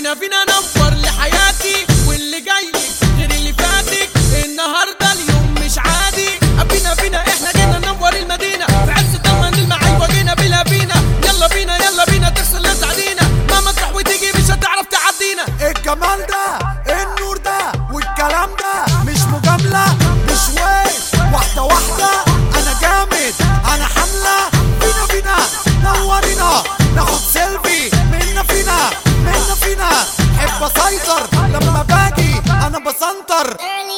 فينا فينا نور لحياتي واللي جاي غير اللي فاتك النهارده اليوم مش عادي فينا فينا احنا جينا ننور المدينه في عز الدم المعاي وجينا بلا بينا يلا بينا يلا بينا تغسل لا تعدينا مهما تروح وتيجي مش هتعرف تعدينا الجمال ده النور ده والكلام ده مش مجاملة مش ويش واحدة واحدة أنا جامد أنا حملة فينا فينا نورينا ناخد سيلفي منا فينا منا فينا حب أسيطر لما باجي أنا بسنطر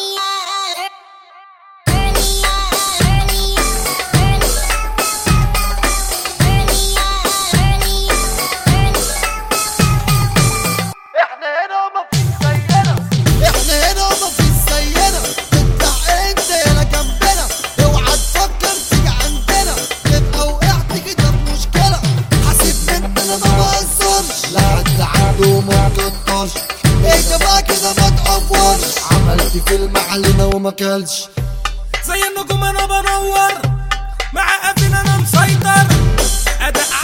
احنا هنا وما في زينا احنا هنا وما في زينا تفتح انت هنا جنبنا اوعى تفكر تيجي عندنا تبقى وقعت كده في مشكلة حاسب انت انا ما بهزرش لا حد عنده ممكن طرش ايه ده بقى كده ما تقفرش عملت فيلم علينا وما كلش زي النجوم انا بنور مع قافل انا مسيطر اداء